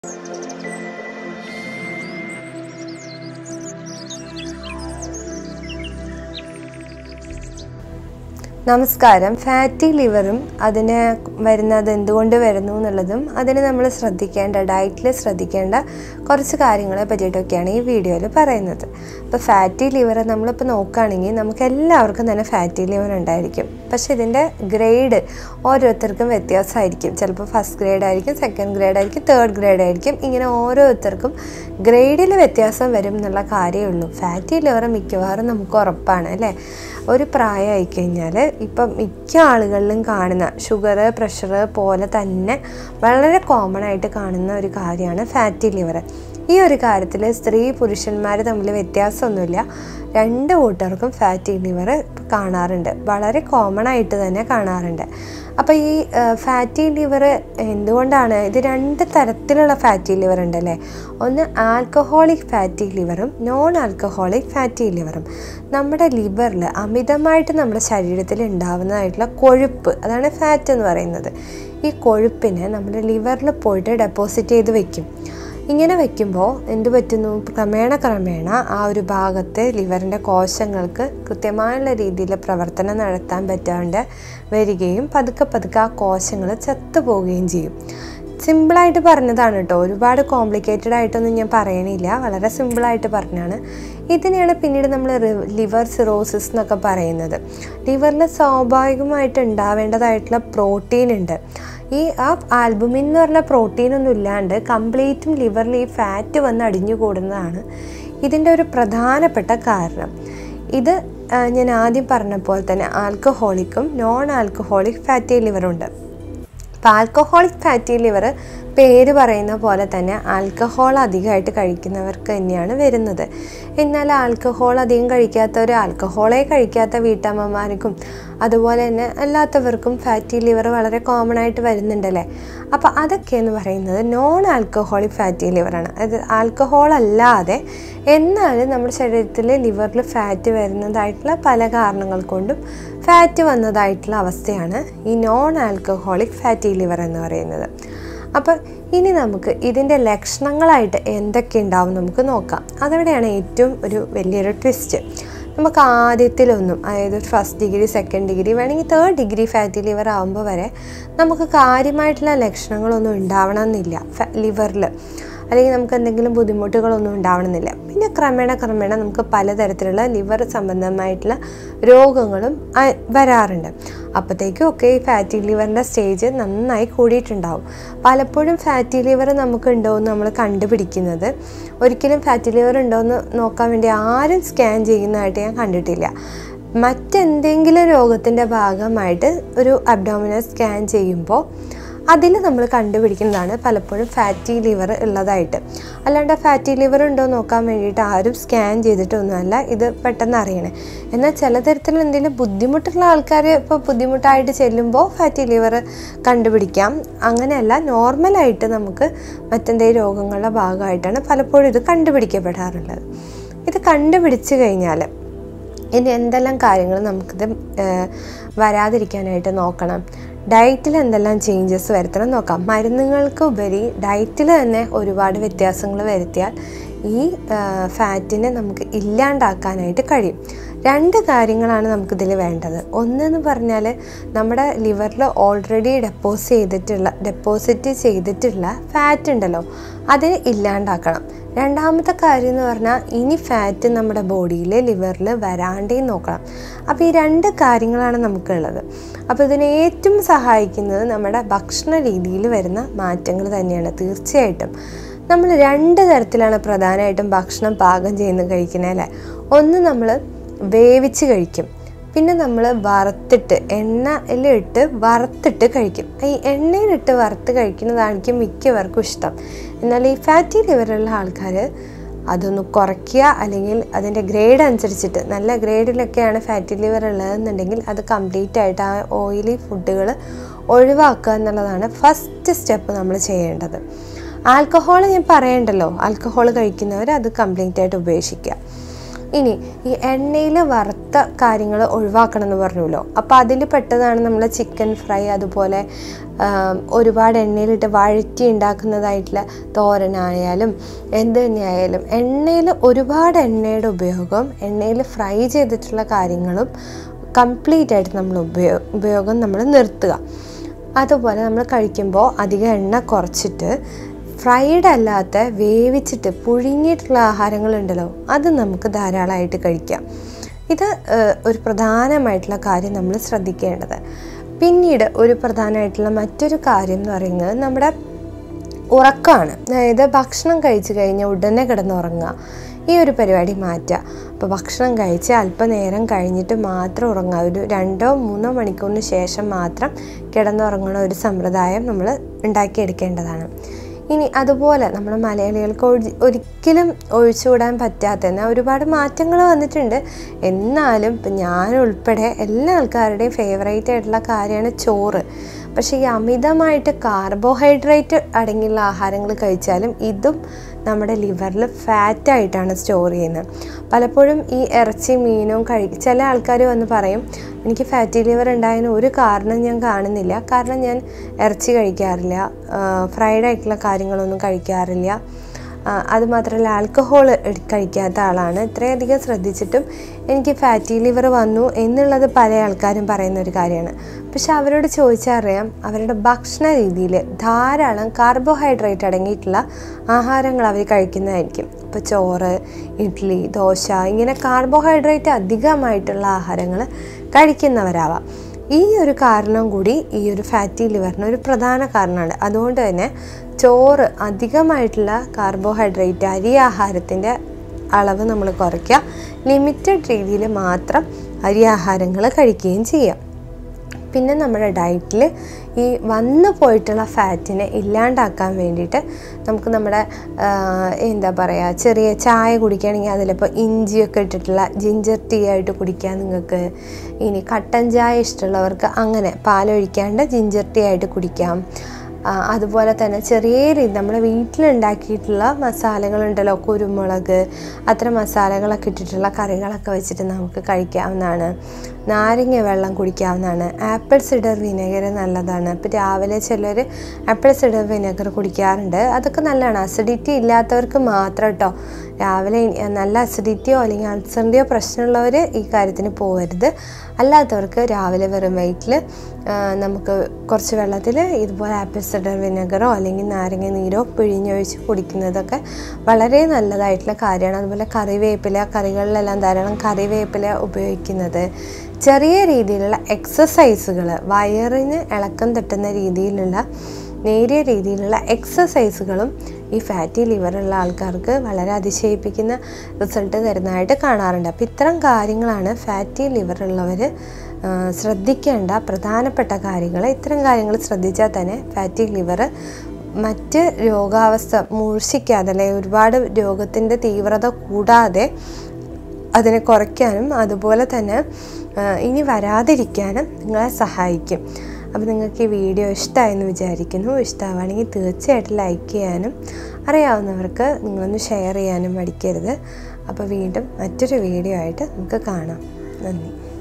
നമസ്കാരം ഫാറ്റി ലിവറും അതിന് വരുന്നത് എന്തുകൊണ്ട് വരുന്നു എന്നുള്ളതും അതിന് നമ്മൾ ശ്രദ്ധിക്കേണ്ട ഡയറ്റിൽ ശ്രദ്ധിക്കേണ്ട കുറച്ച് കാര്യങ്ങളെ പറ്റിയിട്ടൊക്കെയാണ് ഈ വീഡിയോയിൽ പറയുന്നത് ഇപ്പോൾ ഫാറ്റി ലിവർ നമ്മളിപ്പോൾ നോക്കുകയാണെങ്കിൽ നമുക്ക് എല്ലാവർക്കും തന്നെ ഫാറ്റി ലിവർ ഉണ്ടായിരിക്കും പക്ഷെ ഇതിൻ്റെ ഗ്രേഡ് ഓരോരുത്തർക്കും വ്യത്യാസമായിരിക്കും ചിലപ്പോൾ ഫസ്റ്റ് ഗ്രേഡ് ആയിരിക്കും സെക്കൻഡ് ഗ്രേഡ് ആയിരിക്കും തേർഡ് ഗ്രേഡ് ആയിരിക്കും ഇങ്ങനെ ഓരോരുത്തർക്കും ഗ്രേഡിൽ വ്യത്യാസം വരും എന്നുള്ള കാര്യമേ ഉള്ളൂ ഫാറ്റി ലിവർ മിക്കവാറും നമുക്ക് ഉറപ്പാണ് അല്ലേ ഒരു പ്രായമായി കഴിഞ്ഞാൽ ഇപ്പം മിക്ക ആളുകളിലും കാണുന്ന ഷുഗർ പ്രഷർ പോലെ തന്നെ വളരെ കോമൺ ആയിട്ട് കാണുന്ന ഒരു കാര്യമാണ് ഫാറ്റി ലിവർ ഈ ഒരു കാര്യത്തിൽ സ്ത്രീ പുരുഷന്മാർ തമ്മിൽ വ്യത്യാസമൊന്നുമില്ല രണ്ട് കൂട്ടർക്കും ഫാറ്റി ലിവർ കാണാറുണ്ട് വളരെ കോമൺ ആയിട്ട് തന്നെ കാണാറുണ്ട് അപ്പോൾ ഈ ഫാറ്റി ലിവർ എന്തുകൊണ്ടാണ് ഇത് രണ്ട് തരത്തിലുള്ള ഫാറ്റി ലിവർ ഉണ്ടല്ലേ ഒന്ന് ആൽക്കഹോളിക് ഫാറ്റി ലിവറും നോൺ ആൽക്കഹോളിക് ഫാറ്റി ലിവറും നമ്മുടെ ലിവറിൽ അമിതമായിട്ട് നമ്മുടെ ശരീരത്തിൽ ഉണ്ടാവുന്നതായിട്ടുള്ള കൊഴുപ്പ് അതാണ് ഫാറ്റ് എന്ന് പറയുന്നത് ഈ കൊഴുപ്പിനെ നമ്മുടെ ലിവറിൽ പോയിട്ട് ഡെപ്പോസിറ്റ് ചെയ്ത് വെക്കും ഇങ്ങനെ വെക്കുമ്പോൾ എന്ത് പറ്റുന്നു ക്രമേണ ക്രമേണ ആ ഒരു ഭാഗത്തെ ലിവറിൻ്റെ കോശങ്ങൾക്ക് കൃത്യമായുള്ള രീതിയിൽ പ്രവർത്തനം നടത്താൻ പറ്റാണ്ട് വരികയും പതുക്കെ പതുക്കെ ആ കോശങ്ങൾ ചത്തുപോവുകയും ചെയ്യും സിമ്പിളായിട്ട് പറഞ്ഞതാണ് കേട്ടോ ഒരുപാട് കോംപ്ലിക്കേറ്റഡ് ആയിട്ടൊന്നും ഞാൻ പറയണില്ല വളരെ സിമ്പിളായിട്ട് പറഞ്ഞാണ് ഇതിനെയാണ് പിന്നീട് നമ്മൾ ലിവർ സിറോസിസ് എന്നൊക്കെ പറയുന്നത് ലിവറിൽ സ്വാഭാവികമായിട്ട് ഉണ്ടാവേണ്ടതായിട്ടുള്ള പ്രോട്ടീൻ ഉണ്ട് ഈ ആ ആൽബുമിൻ എന്ന് പറഞ്ഞ പ്രോട്ടീൻ ഒന്നും ഇല്ലാണ്ട് കംപ്ലീറ്റും ലിവറിൽ ഈ ഫാറ്റ് വന്ന് അടിഞ്ഞു കൂടുന്നതാണ് ഇതിൻ്റെ ഒരു പ്രധാനപ്പെട്ട കാരണം ഇത് ഞാൻ ആദ്യം പറഞ്ഞ പോലെ തന്നെ ആൽക്കഹോളിക്കും നോൺ ആൽക്കഹോളിക് ഫാറ്റി ലിവറുണ്ട് അപ്പോൾ ആൽക്കഹോളിക് ഫാറ്റി ലിവർ പേര് പറയുന്ന പോലെ തന്നെ ആൽക്കഹോൾ അധികമായിട്ട് കഴിക്കുന്നവർക്ക് തന്നെയാണ് വരുന്നത് എന്നാൽ ആൽക്കഹോൾ അധികം കഴിക്കാത്തവർ ആൽക്കഹോളെ കഴിക്കാത്ത വീട്ടമ്മമാർക്കും അതുപോലെ തന്നെ അല്ലാത്തവർക്കും ഫാറ്റി ലിവർ വളരെ കോമൺ ആയിട്ട് വരുന്നുണ്ടല്ലേ അപ്പോൾ അതൊക്കെ എന്ന് പറയുന്നത് നോൺ ആൽക്കഹോളിക് ഫാറ്റി ലിവറാണ് അത് ആൽക്കഹോൾ അല്ലാതെ എന്നാലും നമ്മുടെ ശരീരത്തിൽ ലിവറിൽ ഫാറ്റ് വരുന്നതായിട്ടുള്ള പല കാരണങ്ങൾ കൊണ്ടും ഫാറ്റ് വന്നതായിട്ടുള്ള അവസ്ഥയാണ് ഈ നോൺ ആൽക്കഹോളിക് ഫാറ്റി ലിവർ എന്ന് പറയുന്നത് അപ്പോൾ ഇനി നമുക്ക് ഇതിൻ്റെ ലക്ഷണങ്ങളായിട്ട് എന്തൊക്കെ ഉണ്ടാവും നമുക്ക് നോക്കാം അതവിടെയാണ് ഏറ്റവും ഒരു വലിയൊരു ട്വിസ്റ്റ് നമുക്ക് ആദ്യത്തിലൊന്നും അതായത് ഫസ്റ്റ് ഡിഗ്രി സെക്കൻഡ് ഡിഗ്രി വേണമെങ്കിൽ തേർഡ് ഡിഗ്രി ഫാറ്റി ലിവർ ആകുമ്പോൾ വരെ നമുക്ക് കാര്യമായിട്ടുള്ള ലക്ഷണങ്ങളൊന്നും ഉണ്ടാവണമെന്നില്ല ലിവറിൽ അല്ലെങ്കിൽ നമുക്ക് എന്തെങ്കിലും ബുദ്ധിമുട്ടുകളൊന്നും ഉണ്ടാവണമെന്നില്ല പിന്നെ ക്രമേണ ക്രമേണ നമുക്ക് പലതരത്തിലുള്ള ലിവർ സംബന്ധമായിട്ടുള്ള രോഗങ്ങളും വരാറുണ്ട് അപ്പോഴത്തേക്കും ഒക്കെ ഈ ഫാറ്റി ലിവറിൻ്റെ സ്റ്റേജ് നന്നായി കൂടിയിട്ടുണ്ടാവും പലപ്പോഴും ഫാറ്റി ലിവർ നമുക്ക് ഉണ്ടോ എന്ന് നമ്മൾ കണ്ടുപിടിക്കുന്നത് ഒരിക്കലും ഫാറ്റി ലിവർ ഉണ്ടോ എന്ന് നോക്കാൻ വേണ്ടി ആരും സ്കാൻ ചെയ്യുന്നതായിട്ട് ഞാൻ കണ്ടിട്ടില്ല മറ്റെന്തെങ്കിലും രോഗത്തിൻ്റെ ഭാഗമായിട്ട് ഒരു അബ്ഡോമിനൽ സ്കാൻ ചെയ്യുമ്പോൾ അതിൽ നമ്മൾ കണ്ടുപിടിക്കുന്നതാണ് പലപ്പോഴും ഫാറ്റി ലിവർ ഉള്ളതായിട്ട് അല്ലാണ്ട് ഫാറ്റി ലിവർ ഉണ്ടോ നോക്കാൻ വേണ്ടിയിട്ട് ആരും സ്കാൻ ചെയ്തിട്ടൊന്നുമല്ല ഇത് പെട്ടെന്ന് അറിയണേ എന്നാൽ ചില തരത്തിൽ എന്തെങ്കിലും ബുദ്ധിമുട്ടുള്ള ആൾക്കാർ ഇപ്പോൾ ബുദ്ധിമുട്ടായിട്ട് ചെല്ലുമ്പോൾ ഫാറ്റി ലിവർ കണ്ടുപിടിക്കാം അങ്ങനെയല്ല നോർമലായിട്ട് നമുക്ക് മറ്റെന്തെങ്കിലും രോഗങ്ങളുടെ ഭാഗമായിട്ടാണ് പലപ്പോഴും ഇത് കണ്ടുപിടിക്കപ്പെടാറുള്ളത് ഇത് കണ്ടുപിടിച്ച് കഴിഞ്ഞാൽ ഇനി എന്തെല്ലാം കാര്യങ്ങൾ നമുക്കിത് വരാതിരിക്കാനായിട്ട് നോക്കണം ഡയറ്റിൽ എന്തെല്ലാം ചേഞ്ചസ് വരുത്തണം നോക്കാം മരുന്നുകൾക്ക് ഉപരി ഡയറ്റിൽ തന്നെ ഒരുപാട് വ്യത്യാസങ്ങൾ വരുത്തിയാൽ ഈ ഫാറ്റിനെ നമുക്ക് ഇല്ലാണ്ടാക്കാനായിട്ട് കഴിയും രണ്ട് കാര്യങ്ങളാണ് നമുക്കിതിൽ വേണ്ടത് ഒന്നെന്ന് പറഞ്ഞാൽ നമ്മുടെ ലിവറിൽ ഓൾറെഡി ഡെപ്പോസ് ചെയ്തിട്ടുള്ള ഡെപ്പോസിറ്റ് ചെയ്തിട്ടുള്ള ഫാറ്റ് ഉണ്ടല്ലോ അതിനെ ഇല്ലാണ്ടാക്കണം രണ്ടാമത്തെ കാര്യം എന്ന് പറഞ്ഞാൽ ഇനി ഫാറ്റ് നമ്മുടെ ബോഡിയിൽ ലിവറിൽ വരാണ്ടേ നോക്കണം അപ്പോൾ ഈ രണ്ട് കാര്യങ്ങളാണ് നമുക്കുള്ളത് അപ്പോൾ ഇതിനെ ഏറ്റവും സഹായിക്കുന്നത് നമ്മുടെ ഭക്ഷണ രീതിയിൽ വരുന്ന മാറ്റങ്ങൾ തന്നെയാണ് തീർച്ചയായിട്ടും നമ്മൾ രണ്ട് തരത്തിലാണ് പ്രധാനമായിട്ടും ഭക്ഷണം പാകം ചെയ്യുന്നത് കഴിക്കുന്നത് അല്ലേ ഒന്ന് നമ്മൾ വേവിച്ച് കഴിക്കും പിന്നെ നമ്മൾ വറുത്തിട്ട് എണ്ണയിലിട്ട് വറുത്തിട്ട് കഴിക്കും ഈ എണ്ണയിലിട്ട് വറുത്ത് കഴിക്കുന്നതായിരിക്കും മിക്കവർക്കും ഇഷ്ടം എന്നാൽ ഈ ഫാറ്റി ലിവറുള്ള ആൾക്കാർ അതൊന്ന് കുറയ്ക്കുക അല്ലെങ്കിൽ അതിൻ്റെ ഗ്രേഡ് അനുസരിച്ചിട്ട് നല്ല ഗ്രേഡിലൊക്കെയാണ് ഫാറ്റി ലിവർ ഉള്ളതെന്നുണ്ടെങ്കിൽ അത് കംപ്ലീറ്റ് ആയിട്ട് ആ ഓയിലി ഫുഡുകൾ ഒഴിവാക്കുക എന്നുള്ളതാണ് ഫസ്റ്റ് സ്റ്റെപ്പ് നമ്മൾ ചെയ്യേണ്ടത് ആൽക്കഹോൾ ഞാൻ പറയണ്ടല്ലോ ആൽക്കഹോൾ കഴിക്കുന്നവർ അത് കംപ്ലീറ്റ് ആയിട്ട് ഉപേക്ഷിക്കുക ഇനി ഈ എണ്ണയിൽ വറുത്ത വേണ്ടാത്ത കാര്യങ്ങൾ ഒഴിവാക്കണം എന്ന് പറഞ്ഞല്ലോ അപ്പോൾ അതിൽ പെട്ടതാണ് നമ്മൾ ചിക്കൻ ഫ്രൈ അതുപോലെ ആം, ഒരുപാട് എണ്ണയിലിട്ട് വഴറ്റി ഉണ്ടാക്കുന്നതായിട്ടുള്ള തോരനായാലും എന്ത് തന്നെയായാലും എണ്ണയിൽ ഒരുപാട് എണ്ണയുടെ ഉപയോഗം എണ്ണയിൽ ഫ്രൈ ചെയ്തിട്ടുള്ള കാര്യങ്ങളും കംപ്ലീറ്റ് ആയിട്ട് നമ്മൾ ഉപയോഗ ഉപയോഗം നമ്മൾ നിർത്തുക അതുപോലെ നമ്മൾ കഴിക്കുമ്പോൾ അധികം എണ്ണ കുറച്ചിട്ട് ഫ്രൈഡ് അല്ലാത്ത വേവിച്ചിട്ട് പുഴുങ്ങിയിട്ടുള്ള ആഹാരങ്ങളുണ്ടല്ലോ അത് നമുക്ക് ധാരാളമായിട്ട് കഴിക്കാം ഇത് ഏഹ്, ഒരു പ്രധാനമായിട്ടുള്ള കാര്യം നമ്മൾ ശ്രദ്ധിക്കേണ്ടത് പിന്നീട് ഒരു പ്രധാനമായിട്ടുള്ള മറ്റൊരു കാര്യം എന്ന് പറയുന്നത് നമ്മുടെ ഉറക്കമാണ് അതായത് ഭക്ഷണം കഴിച്ചു കഴിഞ്ഞാൽ ഉടനെ കിടന്നുറങ്ങുക ഈ ഒരു പരിപാടി മാറ്റുക അപ്പോൾ ഭക്ഷണം കഴിച്ച് അല്പനേരം കഴിഞ്ഞിട്ട് മാത്രം ഉറങ്ങുക ഒരു രണ്ടോ മൂന്നോ മണിക്കൂറിന് ശേഷം മാത്രം കിടന്നുറങ്ങുന്ന ഒരു സമ്പ്രദായം നമ്മൾ ഉണ്ടാക്കിയെടുക്കേണ്ടതാണ് ഇനി അതുപോലെ നമ്മുടെ മലയാളികൾക്ക് ഒഴി ഒരിക്കലും ഒഴിച്ചുകൂടാൻ പറ്റാത്ത എന്നാൽ ഒരുപാട് മാറ്റങ്ങൾ വന്നിട്ടുണ്ട് എന്നാലും ഇപ്പം ഞാൻ ഉൾപ്പെടെ എല്ലാ ആൾക്കാരുടെയും ഫേവറേറ്റ് ആയിട്ടുള്ള കാര്യമാണ് ചോറ് പക്ഷേ ഈ അമിതമായിട്ട് കാർബോഹൈഡ്രേറ്റ് അടങ്ങിയുള്ള ആഹാരങ്ങൾ കഴിച്ചാലും ഇതും നമ്മുടെ ലിവറിൽ ഫാറ്റായിട്ടാണ് സ്റ്റോർ ചെയ്യുന്നത് പലപ്പോഴും ഈ ഇറച്ചി മീനും കഴി ചില ആൾക്കാർ വന്ന് പറയും എനിക്ക് ഫാറ്റി ലിവർ ഉണ്ടായതിന് ഒരു കാരണം ഞാൻ കാണുന്നില്ല കാരണം ഞാൻ ഇറച്ചി കഴിക്കാറില്ല ഫ്രൈഡ് ആയിട്ടുള്ള കാര്യങ്ങളൊന്നും കഴിക്കാറില്ല ആ, അതുമാത്രമല്ല ആൽക്കഹോൾ കഴിക്കാത്ത ആളാണ് ഇത്രയധികം ശ്രദ്ധിച്ചിട്ടും എനിക്ക് ഫാറ്റി ലിവർ വന്നു എന്നുള്ളത് പല ആൾക്കാരും പറയുന്ന ഒരു കാര്യമാണ് പക്ഷെ അവരോട് ചോദിച്ചാൽ അറിയാം അവരുടെ ഭക്ഷണ രീതിയിൽ ധാരാളം കാർബോഹൈഡ്രേറ്റ് അടങ്ങിയിട്ടുള്ള ആഹാരങ്ങൾ അവർ കഴിക്കുന്നതായിരിക്കും ഇപ്പോൾ ചോറ് ഇഡ്ഡലി ദോശ ഇങ്ങനെ കാർബോഹൈഡ്രേറ്റ് അധികമായിട്ടുള്ള ആഹാരങ്ങൾ കഴിക്കുന്നവരാവാം ഈ ഒരു കാരണം കൂടി ഈ ഒരു ഫാറ്റി ലിവറിന് ഒരു പ്രധാന കാരണമാണ് അതുകൊണ്ട് തന്നെ ചോറ് അധികമായിട്ടുള്ള കാർബോഹൈഡ്രേറ്റ് അരി ആഹാരത്തിൻ്റെ അളവ് നമ്മൾ കുറയ്ക്കുക ലിമിറ്റഡ് രീതിയിൽ മാത്രം അരി ആഹാരങ്ങൾ കഴിക്കുകയും ചെയ്യാം പിന്നെ നമ്മുടെ ഡയറ്റിൽ ഈ വന്നു പോയിട്ടുള്ള ഫാറ്റിനെ ഇല്ലാണ്ടാക്കാൻ വേണ്ടിയിട്ട് നമുക്ക് നമ്മുടെ ആ, എന്താ പറയുക ചെറിയ ചായ കുടിക്കുകയാണെങ്കിൽ അതിലിപ്പോൾ ഇഞ്ചിയൊക്കെ ഇട്ടിട്ടുള്ള ജിഞ്ചർ ടീ ആയിട്ട് കുടിക്കാം നിങ്ങൾക്ക് ഇനി കട്ടൻ ചായ ഇഷ്ടമുള്ളവർക്ക് അങ്ങനെ പാലൊഴിക്കാണ്ട് ജിഞ്ചർ ടീ ആയിട്ട് കുടിക്കാം ആ, അതുപോലെ തന്നെ ചെറിയ രീതി നമ്മുടെ വീട്ടിലുണ്ടാക്കിയിട്ടുള്ള മസാലകളുണ്ടല്ലോ കുരുമുളക് അത്തരം മസാലകളൊക്കെ ഇട്ടിട്ടുള്ള കറികളൊക്കെ വെച്ചിട്ട് നമുക്ക് കഴിക്കാവുന്നതാണ് നാരങ്ങ വെള്ളം കുടിക്കാവുന്നതാണ് ആപ്പിൾ സിഡർ വിനെഗർ നല്ലതാണ് ഇപ്പോൾ രാവിലെ ചിലർ ആപ്പിൾ സിഡർ വിനെഗർ കുടിക്കാറുണ്ട് അതൊക്കെ നല്ലതാണ് അസിഡിറ്റി ഇല്ലാത്തവർക്ക് മാത്രം കേട്ടോ രാവിലെ എ- നല്ല അസിഡിറ്റിയോ അല്ലെങ്കിൽ അൾസറിൻ്റെയോ പ്രശ്നമുള്ളവർ ഈ കാര്യത്തിന് പോകരുത് അല്ലാത്തവർക്ക് രാവിലെ വെറും വയറ്റിൽ നമുക്ക് കുറച്ച് വെള്ളത്തിൽ ഇതുപോലെ ആപ്പിൾ സിഡർ വിനെഗറോ അല്ലെങ്കിൽ നാരങ്ങ നീരോ പിഴിഞ്ഞൊഴിച്ച് കുടിക്കുന്നതൊക്കെ വളരെ നല്ലതായിട്ടുള്ള കാര്യമാണ് അതുപോലെ കറിവേപ്പില കറികളിലെല്ലാം ധാരാളം കറിവേപ്പില ഉപയോഗിക്കുന്നത് ചെറിയ രീതിയിലുള്ള എക്സസൈസുകൾ വയറിന് ഇളക്കം തട്ടുന്ന രീതിയിലുള്ള നേരിയ രീതിയിലുള്ള എക്സസൈസുകളും ഈ ഫാറ്റി ലിവറുള്ള ആൾക്കാർക്ക് വളരെ അതിശയിപ്പിക്കുന്ന റിസൾട്ട് തരുന്നതായിട്ട് കാണാറുണ്ട് അപ്പോൾ ഇത്തരം കാര്യങ്ങളാണ് ഫാറ്റി ലിവറുള്ളവർ ശ്രദ്ധിക്കേണ്ട പ്രധാനപ്പെട്ട കാര്യങ്ങൾ ഇത്തരം കാര്യങ്ങൾ ശ്രദ്ധിച്ചാൽ തന്നെ ഫാറ്റി ലിവർ മറ്റ് രോഗാവസ്ഥ മൂർച്ഛിക്കാതെ അല്ലെങ്കിൽ ഒരുപാട് രോഗത്തിൻ്റെ തീവ്രത കൂടാതെ അതിനെ കുറയ്ക്കാനും അതുപോലെ തന്നെ ആ, ഇനി വരാതിരിക്കാനും നിങ്ങളെ സഹായിക്കും അപ്പോൾ നിങ്ങൾക്ക് ഈ വീഡിയോ ഇഷ്ടമായെന്ന് വിചാരിക്കുന്നു ഇഷ്ടമാവുകയാണെങ്കിൽ തീർച്ചയായിട്ടും ലൈക്ക് ചെയ്യാനും അറിയാവുന്നവർക്ക് നിങ്ങളൊന്ന് ഷെയർ ചെയ്യാനും മടിക്കരുത് അപ്പോൾ വീണ്ടും മറ്റൊരു വീഡിയോ ആയിട്ട് നമുക്ക് കാണാം നന്ദി